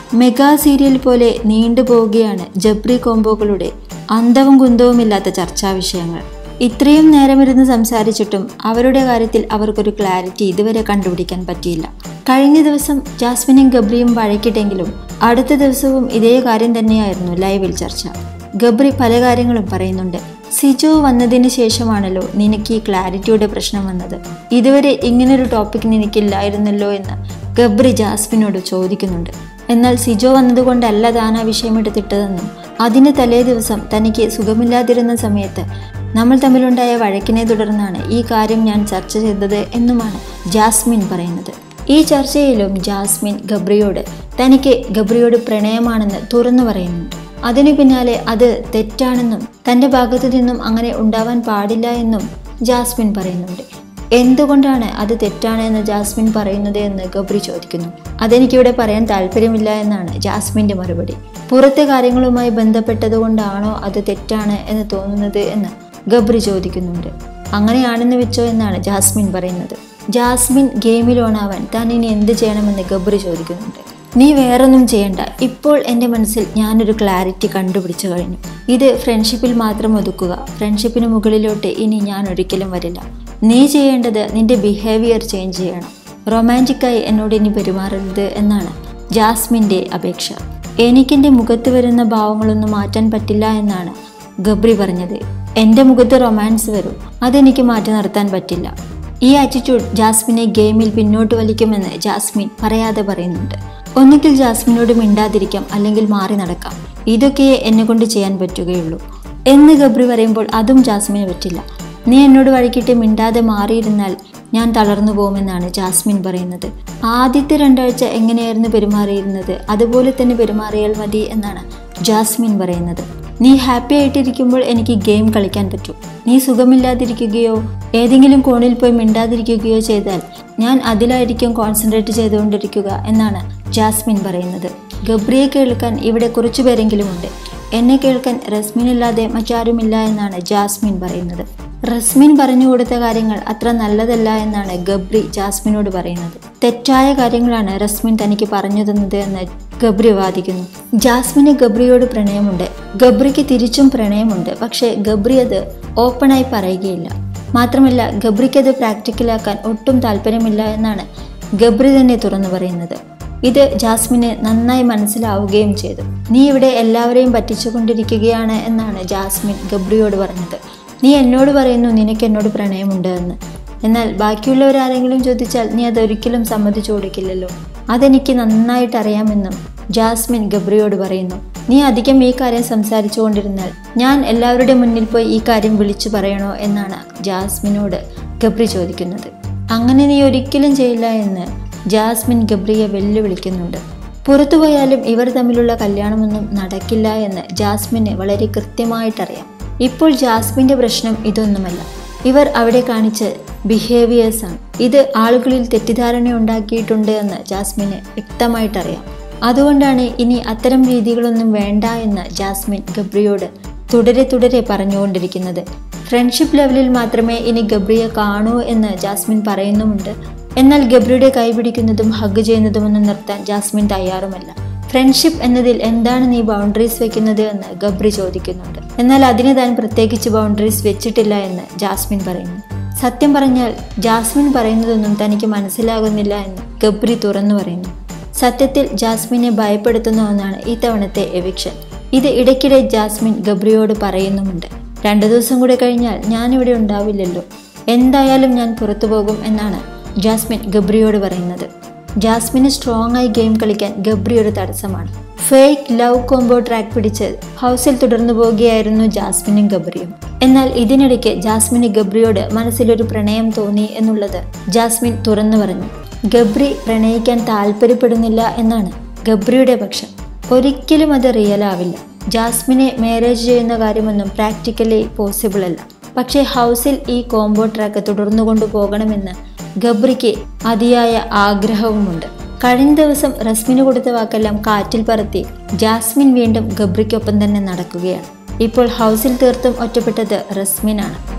mega serial പോലെ നീണ്ടുപോവുകയാണ് ജബ്രി കോംബോകളുടെ അന്തവും കുന്തവുമില്ലാത്ത ചർച്ചാ വിഷയങ്ങൾ ഇത്രയും നേരമിരുന്ന് സംസാരിച്ചിട്ടും അവരുടെ കാര്യത്തിൽ അവർക്കൊരു ക്ലാരിറ്റി ഇതുവരെ കണ്ടുപിടിക്കാൻ പറ്റിയില്ല കഴിഞ്ഞ ദിവസം ജാസ്മിനും ഗബ്രിയും വഴക്കിട്ടെങ്കിലും അടുത്ത ദിവസവും ഇതേ കാര്യം തന്നെയായിരുന്നു ലൈവിൽ ചർച്ച ഗബ്രി പല കാര്യങ്ങളും പറയുന്നുണ്ട് സിജോ വന്നതിന് ശേഷമാണല്ലോ നിനക്ക് ഈ ക്ലാരിറ്റിയുടെ പ്രശ്നം വന്നത് ഇതുവരെ ഇങ്ങനൊരു ടോപ്പിക് നിനക്കില്ലായിരുന്നല്ലോ എന്ന് ഗബ്രി ജാസ്മിനോട് ചോദിക്കുന്നുണ്ട് എന്നാൽ സിജോ വന്നതുകൊണ്ടല്ല താൻ ആ വിഷയം എടുത്തിട്ടതെന്നും അതിന് തലേ ദിവസം തനിക്ക് സുഖമില്ലാതിരുന്ന സമയത്ത് നമ്മൾ തമ്മിലുണ്ടായ വഴക്കിനെ തുടർന്നാണ് ഈ കാര്യം ഞാൻ ചർച്ച ചെയ്തത് എന്നുമാണ് ജാസ്മിൻ പറയുന്നത് ഈ ചർച്ചയിലും ജാസ്മിൻ ഗബ്രിയോട് തനിക്ക് ഗബ്രിയോട് പ്രണയമാണെന്ന് തുറന്നു പറയുന്നുണ്ട് അതിനു പിന്നാലെ അത് തെറ്റാണെന്നും തൻ്റെ ഭാഗത്തു നിന്നും അങ്ങനെ ഉണ്ടാവാൻ പാടില്ല എന്നും ജാസ്മിൻ പറയുന്നുണ്ട് എന്തുകൊണ്ടാണ് അത് തെറ്റാണ് എന്ന് ജാസ്മിൻ പറയുന്നത് എന്ന് ഗബ്രി ചോദിക്കുന്നു അതെനിക്കിവിടെ പറയാൻ താല്പര്യമില്ല എന്നാണ് ജാസ്മിൻ്റെ മറുപടി പുറത്തെ കാര്യങ്ങളുമായി ബന്ധപ്പെട്ടതുകൊണ്ടാണോ അത് തെറ്റാണ് എന്ന് തോന്നുന്നത് എന്ന് ഗബ്രി ചോദിക്കുന്നുണ്ട് അങ്ങനെയാണെന്ന് വെച്ചോ എന്നാണ് ജാസ്മിൻ പറയുന്നത് ജാസ്മിൻ ഗെയിമിൽ ഓണാവാൻ താൻ ഇനി എന്ത് ചെയ്യണമെന്ന് ഗബ്രി ചോദിക്കുന്നുണ്ട് നീ വേറൊന്നും ചെയ്യണ്ട ഇപ്പോൾ എൻ്റെ മനസ്സിൽ ഞാനൊരു ക്ലാരിറ്റി കണ്ടുപിടിച്ചു കഴിഞ്ഞു ഇത് ഫ്രണ്ട്ഷിപ്പിൽ മാത്രം ഒതുക്കുക ഫ്രണ്ട്ഷിപ്പിന് മുകളിലോട്ട് ഇനി ഞാൻ ഒരിക്കലും വരില്ല നീ ചെയ്യേണ്ടത് നിന്റെ ബിഹേവിയർ ചേഞ്ച് ചെയ്യണം റൊമാൻറ്റിക്കായി എന്നോട് ഇനി പെരുമാറരുത് എന്നാണ് ജാസ്മിൻ്റെ അപേക്ഷ എനിക്കെൻ്റെ മുഖത്ത് വരുന്ന ഭാവങ്ങളൊന്നും മാറ്റാൻ പറ്റില്ല എന്നാണ് ഗബ്രി പറഞ്ഞത് എൻ്റെ മുഖത്ത് റൊമാൻസ് വരും അതെനിക്ക് മാറ്റി നിർത്താൻ പറ്റില്ല ഈ ആറ്റിറ്റ്യൂഡ് ജാസ്മിനെ ഗെയിമിൽ പിന്നോട്ട് വലിക്കുമെന്ന് ജാസ്മിൻ പറയാതെ പറയുന്നുണ്ട് ഒന്നുകിൽ ജാസ്മിനോട് മിണ്ടാതിരിക്കാം അല്ലെങ്കിൽ മാറി നടക്കാം ഇതൊക്കെ എന്നെ കൊണ്ട് ചെയ്യാൻ പറ്റുകയുള്ളൂ എന്ന് ഗബ്രി പറയുമ്പോൾ അതും ജാസ്മിന് പറ്റില്ല നീ എന്നോട് വഴിക്കിട്ട് മിണ്ടാതെ മാറിയിരുന്നാൽ ഞാൻ തളർന്നു പോകുമെന്നാണ് ജാസ്മിൻ പറയുന്നത് ആദ്യത്തെ രണ്ടാഴ്ച എങ്ങനെയായിരുന്നു പെരുമാറിയിരുന്നത് അതുപോലെ തന്നെ പെരുമാറിയാൽ മതി എന്നാണ് ജാസ്മിൻ പറയുന്നത് നീ ഹാപ്പി ആയിട്ടിരിക്കുമ്പോൾ എനിക്ക് ഗെയിം കളിക്കാൻ പറ്റും നീ സുഖമില്ലാതിരിക്കുകയോ ഏതെങ്കിലും കോണിൽ പോയി മിണ്ടാതിരിക്കുകയോ ചെയ്താൽ ഞാൻ അതിലായിരിക്കും കോൺസെൻട്രേറ്റ് ചെയ്തുകൊണ്ടിരിക്കുക എന്നാണ് ജാസ്മിൻ പറയുന്നത് ഗബ്രിയെ കേൾക്കാൻ ഇവിടെ കുറച്ചു പേരെങ്കിലുമുണ്ട് എന്നെ കേൾക്കാൻ റസ്മിനില്ലാതെ മറ്റാരുമില്ല എന്നാണ് ജാസ്മിൻ പറയുന്നത് റസ്മിൻ പറഞ്ഞു കൊടുത്ത കാര്യങ്ങൾ അത്ര നല്ലതല്ല എന്നാണ് ഗബ്രി ജാസ്മിനോട് പറയുന്നത് തെറ്റായ കാര്യങ്ങളാണ് റസ്മിൻ തനിക്ക് പറഞ്ഞു തന്നത് എന്ന് ഗബ്രി വാദിക്കുന്നു ജാസ്മിന് ഗബ്രിയോട് പ്രണയമുണ്ട് ഗബ്രിക്ക് തിരിച്ചും പ്രണയമുണ്ട് പക്ഷേ ഗബ്രി അത് ഓപ്പണായി പറയുകയില്ല മാത്രമല്ല ഗബ്രിക്ക് അത് പ്രാക്ടിക്കലാക്കാൻ ഒട്ടും താല്പര്യമില്ല എന്നാണ് ഗബ്രി തന്നെ തുറന്നു പറയുന്നത് ഇത് ജാസ്മിന് നന്നായി മനസ്സിലാവുകയും ചെയ്തു നീ ഇവിടെ എല്ലാവരെയും പറ്റിച്ചുകൊണ്ടിരിക്കുകയാണ് എന്നാണ് ജാസ്മിൻ ഗബ്രിയോട് പറഞ്ഞത് നീ എന്നോട് പറയുന്നു നിനക്ക് എന്നോട് പ്രണയമുണ്ട് എന്ന് എന്നാൽ ബാക്കിയുള്ളവരാരെങ്കിലും ചോദിച്ചാൽ നീ അതൊരിക്കലും സമ്മതിച്ചു കൊടുക്കില്ലല്ലോ അതെനിക്ക് നന്നായിട്ട് അറിയാമെന്നും ജാസ്മിൻ ഗബ്രിയോട് പറയുന്നു നീ അധികം ഈ കാര്യം സംസാരിച്ചു കൊണ്ടിരുന്നാൽ ഞാൻ എല്ലാവരുടെ മുന്നിൽ പോയി ഈ കാര്യം വിളിച്ചു പറയണോ എന്നാണ് ജാസ്മിനോട് ഗബ്രി ചോദിക്കുന്നത് അങ്ങനെ നീ ഒരിക്കലും ചെയ്യില്ല എന്ന് ജാസ്മിൻ ഗബ്രിയെ വെല്ലുവിളിക്കുന്നുണ്ട് പുറത്തുപോയാലും ഇവർ തമ്മിലുള്ള കല്യാണമൊന്നും നടക്കില്ല എന്ന് ജാസ്മിന് വളരെ കൃത്യമായിട്ടറിയാം ഇപ്പോൾ ജാസ്മിൻ്റെ പ്രശ്നം ഇതൊന്നുമല്ല ഇവർ അവിടെ കാണിച്ച ബിഹേവിയേഴ്സാണ് ഇത് ആളുകളിൽ തെറ്റിദ്ധാരണ ഉണ്ടാക്കിയിട്ടുണ്ട് എന്ന് ജാസ്മിന് വ്യക്തമായിട്ടറിയാം അതുകൊണ്ടാണ് ഇനി അത്തരം രീതികളൊന്നും വേണ്ട എന്ന് ജാസ്മിൻ ഗബ്രിയോട് തുടരെ തുടരെ പറഞ്ഞുകൊണ്ടിരിക്കുന്നത് ഫ്രണ്ട്ഷിപ്പ് ലെവലിൽ മാത്രമേ ഇനി ഗബ്രിയെ കാണൂ എന്ന് ജാസ്മിൻ പറയുന്നുമുണ്ട് എന്നാൽ ഗബ്രിയുടെ കൈ പിടിക്കുന്നതും ഹഗ് ചെയ്യുന്നതുമൊന്നും നിർത്താൻ ജാസ്മിൻ തയ്യാറുമല്ല ഫ്രണ്ട്ഷിപ്പ് എന്നതിൽ എന്താണ് നീ ബൗണ്ടറീസ് വെക്കുന്നത് എന്ന് ഗബ്രി ചോദിക്കുന്നുണ്ട് എന്നാൽ അതിന് താൻ പ്രത്യേകിച്ച് ബൗണ്ടറീസ് വെച്ചിട്ടില്ല എന്ന് ജാസ്മിൻ പറയുന്നു സത്യം പറഞ്ഞാൽ ജാസ്മിൻ പറയുന്നതൊന്നും തനിക്ക് മനസ്സിലാകുന്നില്ല എന്ന് ഗബ്രി തുറന്നു പറയുന്നു സത്യത്തിൽ ജാസ്മിനെ ഭയപ്പെടുത്തുന്ന ഒന്നാണ് ഇത്തവണത്തെ എവിക്ഷൻ ഇത് ഇടയ്ക്കിടെ ജാസ്മിൻ ഗബ്രിയോട് പറയുന്നുമുണ്ട് രണ്ടു ദിവസം കൂടെ കഴിഞ്ഞാൽ ഞാനിവിടെ ഉണ്ടാവില്ലല്ലോ എന്തായാലും ഞാൻ പുറത്തു പോകും എന്നാണ് ജാസ്മിൻ ഗബ്രിയോട് പറയുന്നത് ജാസ്മിന് സ്ട്രോങ് ആയി ഗെയിം കളിക്കാൻ ഗബ്രി ഒരു തടസ്സമാണ് ഫേക്ക് ലവ് കോംബോ ട്രാക്ക് പിടിച്ച് ഹൗസിൽ തുടർന്നു പോവുകയായിരുന്നു ജാസ്മിനും ഗബ്രിയും എന്നാൽ ഇതിനിടയ്ക്ക് ജാസ്മിന് ഗബ്രിയോട് മനസ്സിലൊരു പ്രണയം തോന്നി എന്നുള്ളത് ജാസ്മിൻ തുറന്നു പറഞ്ഞു ഗബ്രി പ്രണയിക്കാൻ താല്പര്യപ്പെടുന്നില്ല എന്നാണ് ഗബ്രിയുടെ പക്ഷം ഒരിക്കലും അത് റിയൽ ആവില്ല ജാസ്മിനെ മാരേജ് ചെയ്യുന്ന കാര്യമൊന്നും പ്രാക്ടിക്കലി പോസിബിൾ അല്ല പക്ഷേ ഹൗസിൽ ഈ കോംബോ ട്രാക്ക് തുടർന്നു കൊണ്ടുപോകണമെന്ന് ഗബ്രിക്ക് അതിയായ ആഗ്രഹവുമുണ്ട് കഴിഞ്ഞ ദിവസം റസ്മിന് കൊടുത്ത വാക്കെല്ലാം കാറ്റിൽ പറത്തി ജാസ്മിൻ വീണ്ടും ഗബ്രിക്കൊപ്പം തന്നെ നടക്കുകയാണ് ഇപ്പോൾ ഹൗസിൽ തീർത്തും ഒറ്റപ്പെട്ടത് റസ്മിനാണ്